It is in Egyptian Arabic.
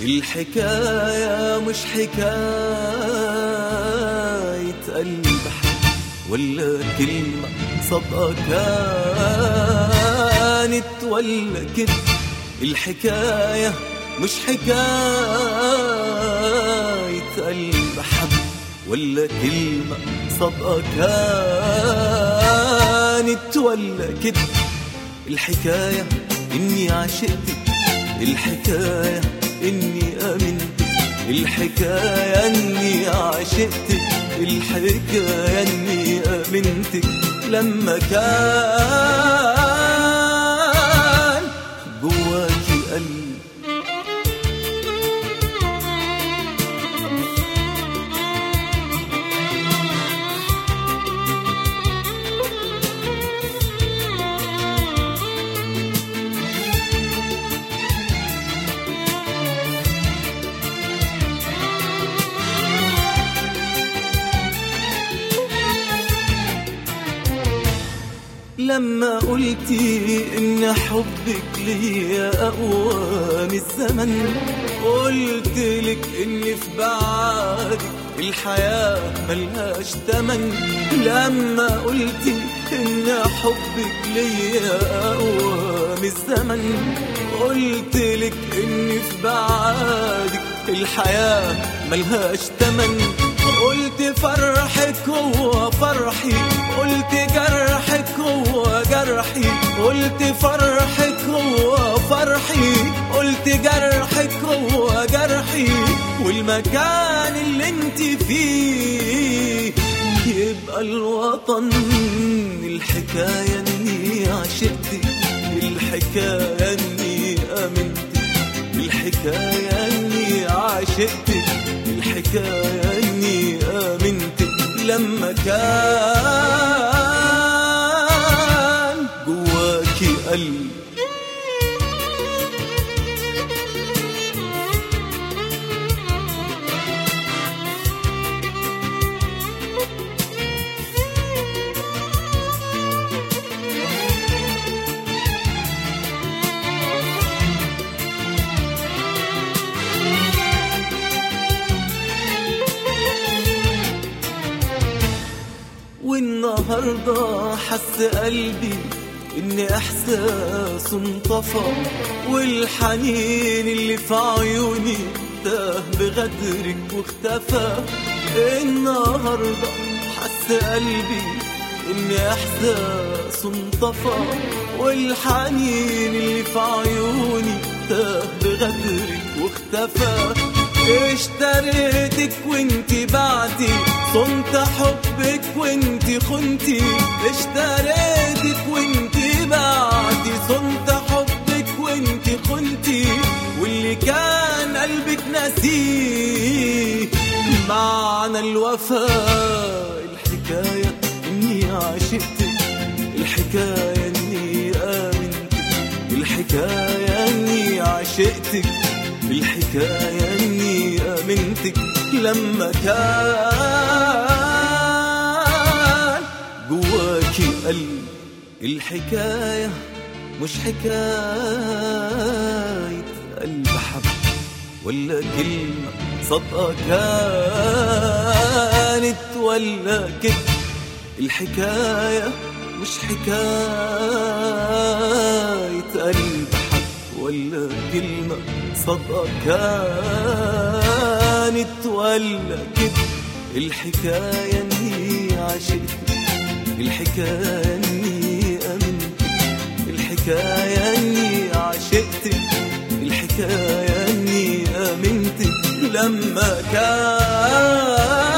الحكاية مش حكاية قلب حب ولا كلمة صدقة كانت ولا كده الحكاية مش حكاية قلب حب ولا كلمة صدقة كانت ولا كده الحكاية إني عشقتك الحكاية إني آمنت الحكاية إني عشقتك الحكاية إني آمنتك لما كان جواكي قلب لما قلتي ان حبك ليا اقوى من الزمن قلت لك ان في بعدك الحياة ملهاش تمن لما قلتي ان حبك ليا اقوى من الزمن قلت لك ان في بعدك الحياة ملهاش تمن قلت فرحك هو فرحي قلت جرحك هو جرحي قلت فرحك هو فرحي قلت جرحك هو جرحي والمكان اللي انت فيه يبقى الوطن الحكاية اني عشقتك الحكاية اني امنتك الحكاية اني عشقتك الحكاية اني امنتك لما كان جواكي قلب والنهاردة حس قلبي إن إحساسه انطفى والحنين اللي في عيوني تاه بغدرك واختفى النهاردة حس قلبي إن إحساسه انطفى والحنين اللي في عيوني تاه بغدرك واختفى اشتريتك وانتي بعدي صنت حبك وانتي خنتي اشتريتك وانتي بعدي صنت حبك وانتي خنتي واللي كان قلبك نسيه معنى الوفاء الحكاية اني عشقتك الحكاية اني امنتك الحكاية اني عشقتك الحكاية اني امنتك لما كان جواكي قلب الحكاية مش حكاية قلب حب ولا كلمة صدقة كانت ولا كده الحكاية مش حكاية قلب حب ولا كلمة صدقة كانت ولا كده الحكاية اني عشقت الحكاية اني امنت الحكاية اني عشقت الحكاية اني امنت لما كان